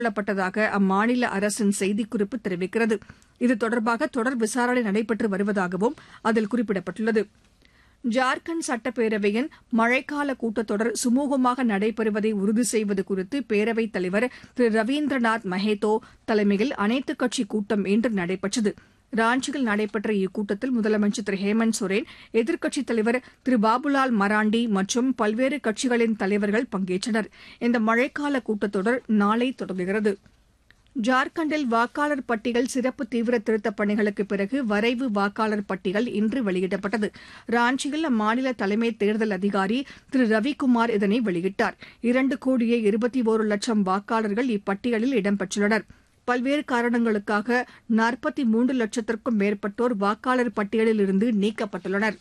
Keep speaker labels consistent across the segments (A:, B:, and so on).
A: கொள்ளப்பட்டதாக அம்மாநில அரசின் செய்திக்குறிப்பு தெரிவிக்கிறது இது தொடர்பாக தொடர் விசாரணை நடைபெற்று வருவதாகவும் அதில் குறிப்பிடப்பட்டுள்ளது ஜார்க்கண்ட் சட்டப்பேரவையின் மழைக்கால கூட்டத்தொடர் சுமூகமாக நடைபெறுவதை உறுதி செய்வது குறித்து பேரவைத் தலைவர் திரு ரவீந்திரநாத் மஹேத்தோ தலைமையில் அனைத்துக் கட்சி கூட்டம் இன்று நடைபெற்றது ராஞ்சியில் நடைபெற்ற இக்கூட்டத்தில் முதலமைச்சர் திரு ஹேமந்த் சோரன் எதிர்க்கட்சித் தலைவர் திரு பாபுலால் மராண்டி மற்றும் பல்வேறு கட்சிகளின் தலைவர்கள் பங்கேற்றனர் இந்த மழைக்கால கூட்டத்தொடர் நாளை தொடங்குகிறது ஜார்க்கண்டில் வாக்காளர் பட்டியல் சிறப்பு தீவிர திருத்தப் பணிகளுக்கு பிறகு வரைவு வாக்காளர் பட்டியல் இன்று வெளியிடப்பட்டது ராஞ்சியில் அம்மாநில தலைமை தேர்தல் அதிகாரி திரு ரவிக்குமார் இதனை வெளியிட்டார் இரண்டு கோடியே இருபத்தி ஒரு லட்சம் வாக்காளர்கள் இப்பட்டியலில் இடம்பெற்றுள்ளனர் பல்வேறு காரணங்களுக்காக நாற்பத்தி மூன்று லட்சத்திற்கும் மேற்பட்டோர் வாக்காளர் பட்டியலிலிருந்து நீக்கப்பட்டுள்ளனர்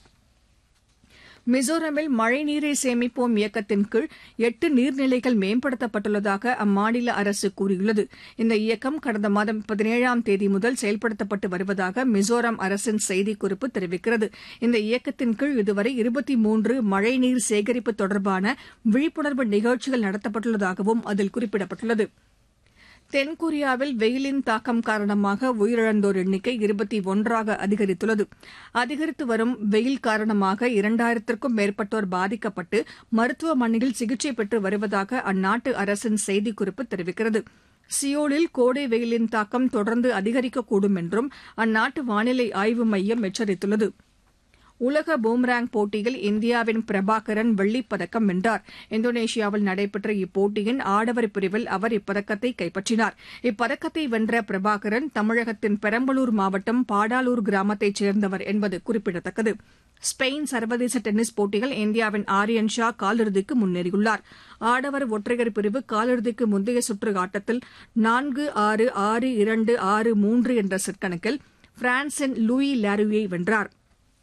A: மிசோரமில் மழைநீரை சேமிப்போம் இயக்கத்தின் கீழ் எட்டு நீர்நிலைகள் மேம்படுத்தப்பட்டுள்ளதாக அம்மாநில அரசு கூறியுள்ளது இந்த இயக்கம் கடந்த மாதம் பதினேழாம் தேதி முதல் செயல்படுத்தப்பட்டு வருவதாக மிசோரம் அரசின் செய்திக்குறிப்பு தெரிவிக்கிறது இந்த இயக்கத்தின் கீழ் இதுவரை இருபத்தி மூன்று மழைநீர் சேகரிப்பு தொடர்பான விழிப்புணர்வு நிகழ்ச்சிகள் நடத்தப்பட்டுள்ளதாகவும் அதில் குறிப்பிடப்பட்டுள்ளது தென்கொரியாவில் வெயிலின் தாக்கம் காரணமாக உயிரிழந்தோர் எண்ணிக்கை இருபத்தி ஒன்றாக அதிகரித்துள்ளது அதிகரித்து வரும் வெயில் காரணமாக இரண்டாயிரத்திற்கும் மேற்பட்டோர் பாதிக்கப்பட்டு மருத்துவமனையில் சிகிச்சை பெற்று வருவதாக அந்நாட்டு அரசின் செய்திக்குறிப்பு தெரிவிக்கிறது சியோலில் கோடை வெயிலின் தாக்கம் தொடர்ந்து அதிகரிக்கக்கூடும் என்றும் அந்நாட்டு வானிலை ஆய்வு மையம் எச்சரித்துள்ளது உலக பூம்ராங் போட்டியில் இந்தியாவின் பிரபாகரன் வெள்ளிப் பதக்கம் வென்றார் இந்தோனேஷியாவில் நடைபெற்ற இப்போட்டியின் ஆடவர் பிரிவில் அவர் இப்பதக்கத்தை கைப்பற்றினார் இப்பதக்கத்தை வென்ற பிரபாகரன் தமிழகத்தின் பெரம்பலூர் மாவட்டம் பாடாலூர் கிராமத்தைச் சேர்ந்தவர் என்பது குறிப்பிடத்தக்கது ஸ்பெயின் சர்வதேச டென்னிஸ் போட்டியில் இந்தியாவின் ஆரியன் ஷா காலிறுதிக்கு முன்னேறியுள்ளார் ஆடவர் ஒற்றையர் பிரிவு காலிறுதிக்கு முந்தைய சுற்று ஆட்டத்தில் நான்கு ஆறு ஆறு இரண்டு ஆறு மூன்று என்ற செட் கணக்கில் பிரான்சின் லூயி லாருயை வென்றார்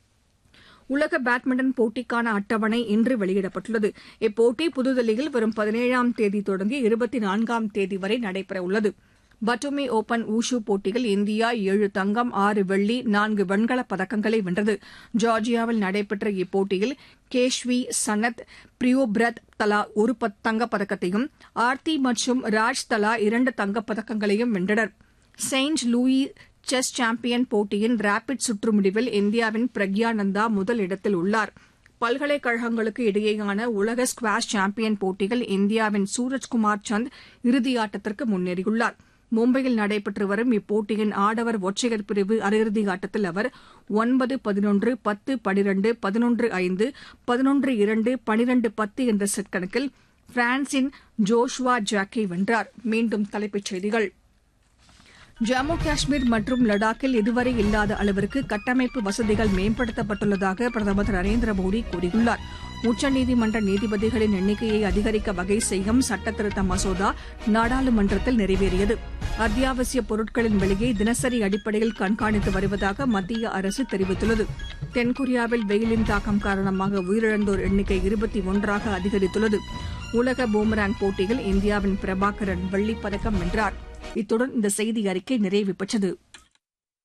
A: உலக பேட்மிண்டன் போட்டிக்கான அட்டவணை இன்று வெளியிடப்பட்டுள்ளது இப்போட்டி புதுதில்லியில் வரும் பதினேழாம் தேதி தொடங்கி இருபத்தி நான்காம் தேதி வரை நடைபெறவுள்ளது பட்டுமி ஒபன் ஊஷு போட்டியில் இந்தியா ஏழு தங்கம் ஆறு வெள்ளி நான்கு வெண்கலப் பதக்கங்களை வென்றது ஜார்ஜியாவில் நடைபெற்ற இப்போட்டியில் கேஷ்வி சனத் பிரியோபிரத் தலா ஒரு தங்கப் பதக்கத்தையும் ஆர்த்தி மற்றும் ராஜ் தலா இரண்டு தங்கப் பதக்கங்களையும் வென்றனர் செயின்ட் லூயி செஸ் சாம்பியன் போட்டியின் ரேபிட் சுற்று முடிவில் இந்தியாவின் பிரக்யானந்தா முதல் இடத்தில் உள்ளார் பல்கலைக்கழகங்களுக்கு இடையேயான உலக ஸ்குவாஷ் சாம்பியன் போட்டியில் இந்தியாவின் சூரஜ்குமார் சந்த் இறுதியாட்டத்திற்கு முன்னேறியுள்ளார் மும்பையில் நடைபெற்று வரும் இப்போட்டியின் ஆடவர் ஒற்றையர் பிரிவு அரையிறுதி ஆட்டத்தில் அவர் ஒன்பது பதினொன்று பத்து பனிரண்டு பதினொன்று ஐந்து பதினொன்று இரண்டு பனிரண்டு பத்து என்ற செட் கணக்கில் பிரான்சின் ஜோஷ்வா ஜாக்கை வென்றார் மீண்டும் தலைப்புச் செய்திகள் ஜம்மு காஷ்மீர் மற்றும் லடாக்கில் இதுவரை இல்லாத அளவிற்கு கட்டமைப்பு வசதிகள் மேம்படுத்தப்பட்டுள்ளதாக பிரதமர் திரு நரேந்திர மோடி கூறியுள்ளார் உச்சநீதிமன்ற நீதிபதிகளின் எண்ணிக்கையை அதிகரிக்க வகை செய்யும் சட்டத்திருத்த மசோதா நாடாளுமன்றத்தில் நிறைவேறியது அத்தியாவசிய பொருட்களின் விலையை தினசரி அடிப்படையில் கண்காணித்து வருவதாக மத்திய அரசு தெரிவித்துள்ளது தென்கொரியாவில் வெயிலின் தாக்கம் காரணமாக உயிரிழந்தோர் எண்ணிக்கை இருபத்தி ஒன்றாக அதிகரித்துள்ளது உலக பூமராங் போட்டியில் இந்தியாவின் பிரபாகரன் வெள்ளிப் பதக்கம் வென்றார் இத்துடன் இந்த செய்தி அறிக்கை நிறைவு பெற்றது